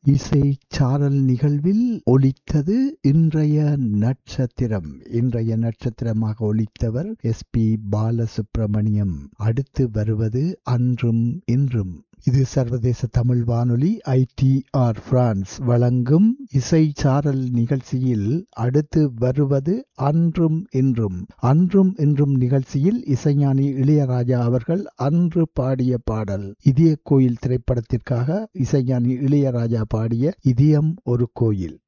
இசை சாரல் நிகழ்வில் ஒலித்தது இன்றைய நட்சத்திரம் இன்றைய நட்சத்திரமாக ஒலித்தவர் எஸ் பி பாலசுப்ரமணியம் அடுத்து வருவது அன்றும் இன்றும் இது சர்வதேச தமிழ் வானொலி ஐடிஆர் பிரான்ஸ் வழங்கும் இசை சாரல் நிகழ்ச்சியில் அடுத்து வருவது அன்றும் இன்றும் அன்றும் இன்றும் நிகழ்ச்சியில் இசைஞானி இளையராஜா அவர்கள் அன்று பாடிய பாடல் இதய கோயில் திரைப்படத்திற்காக இசைஞானி இளையராஜா பாடிய இதயம் ஒரு கோயில்